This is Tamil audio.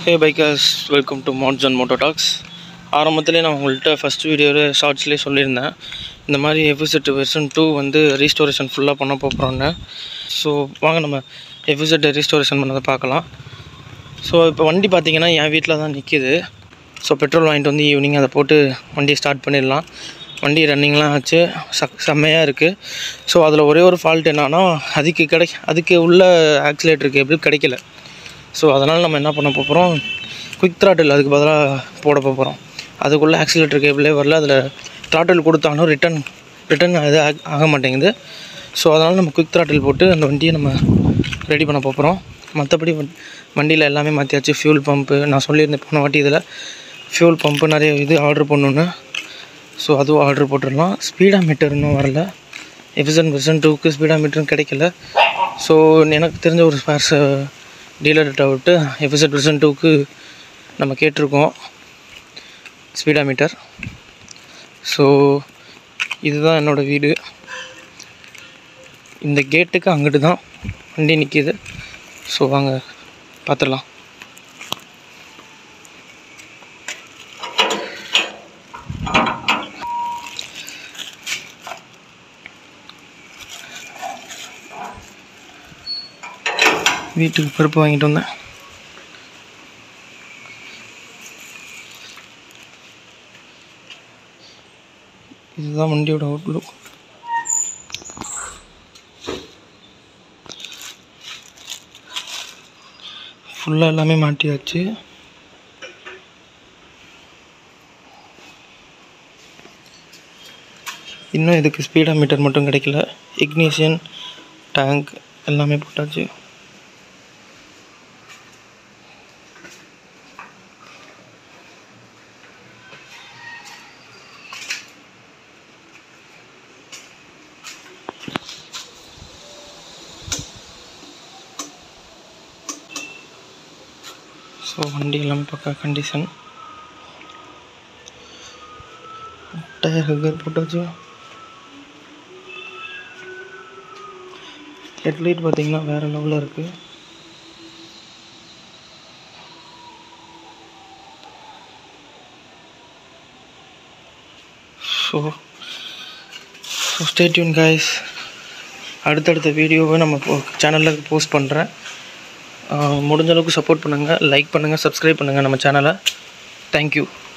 hey bikers welcome to Mounts Moto Talks ஆரம்பத்திலே நான் உங்கள்கிட்ட ஃபஸ்ட் வீடியோவில் ஷார்ட்ஸ்லேயே சொல்லியிருந்தேன் இந்த மாதிரி எஃபிசெட் வெர்ஷன் டூ வந்து ரீஸ்டோரேஷன் ஃபுல்லாக பண்ண போகிறோன்னு ஸோ வாங்க நம்ம எஃபிசெட் ரீஸ்டோரேஷன் பண்ணதை பார்க்கலாம் ஸோ இப்போ வண்டி பார்த்தீங்கன்னா என் வீட்டில் தான் நிற்கிது ஸோ பெட்ரோல் வாங்கிட்டு வந்து ஈவினிங் அதை போட்டு வண்டியை ஸ்டார்ட் பண்ணிடலாம் வண்டி ரன்னிங்லாம் ஆச்சு சக் செம்மையாக இருக்குது ஸோ அதில் ஒரே ஒரு ஃபால்ட் என்னன்னா அதுக்கு கிடை அதுக்கு உள்ள ஆக்சிலேட்டர் கேபிள் கிடைக்கல ஸோ அதனால் நம்ம என்ன பண்ண போகிறோம் குயிக் த்ராட்டில் அதுக்கு பதிலாக போட போகிறோம் அதுக்குள்ளே ஆக்சிலேட்டர் கேபிளே வரல அதில் த்ராட்டில் கொடுத்தாலும் ரிட்டன் ரிட்டன் இது ஆக- ஆக மாட்டேங்குது ஸோ அதனால் நம்ம குயிக் த்ராட்டில் போட்டு அந்த வண்டியை நம்ம ரெடி பண்ண போகிறோம் மற்றபடி வண்டியில் எல்லாமே மாற்றியாச்சு ஃபியூல் பம்பு நான் சொல்லியிருந்தேன் போன வாட்டி இதில் ஃபியூல் பம்பு நிறைய இது ஆர்டர் பண்ணணுன்னு ஸோ அதுவும் ஆர்டர் போட்டுடலாம் ஸ்பீடா மீட்டர் இன்னும் வரல எஃபிசன் வெர்சன் டூக்கு ஸ்பீடா மீட்டரும் கிடைக்கல ஸோ எனக்கு தெரிஞ்ச ஒரு ஸ்பேர்ஸ் டீலர்கிட்ட விட்டு எஃபிசட் வெர்சன் டூக்கு நம்ம கேட்டிருக்கோம் ஸ்பீடா மீட்டர் ஸோ இதுதான் என்னோடய வீடு இந்த கேட்டுக்கு அங்கிட்டு தான் வண்டி நிற்கிது ஸோ வாங்க பார்த்துடலாம் வீட்டுக்கு பருப்பு வாங்கிட்டு வந்தேன் இதுதான் வண்டியோட அவுட்லுக் ஃபுல்லாக எல்லாமே மாட்டியாச்சு இன்னும் இதுக்கு ஸ்பீடா மீட்டர் மட்டும் கிடைக்கல இக்னிஷியன் டேங்க் எல்லாமே போட்டாச்சு ஸோ வண்டி எல்லாமே பக்கா கண்டிஷன் டயர் ஹக்கர் போட்டாச்சு ஹெட்லைட் பார்த்தீங்கன்னா வேறு லெவலில் இருக்குது ஸோ ஸோ ஸ்டேட்யூன் கைஸ் அடுத்தடுத்த வீடியோவை நம்ம சேனலில் போஸ்ட் பண்ணுறேன் முடிஞ்ச அளவுக்கு சப்போர்ட் பண்ணுங்கள் லைக் பண்ணுங்கள் சப்ஸ்கிரைப் பண்ணுங்கள் நம்ம சேனலை தேங்க்யூ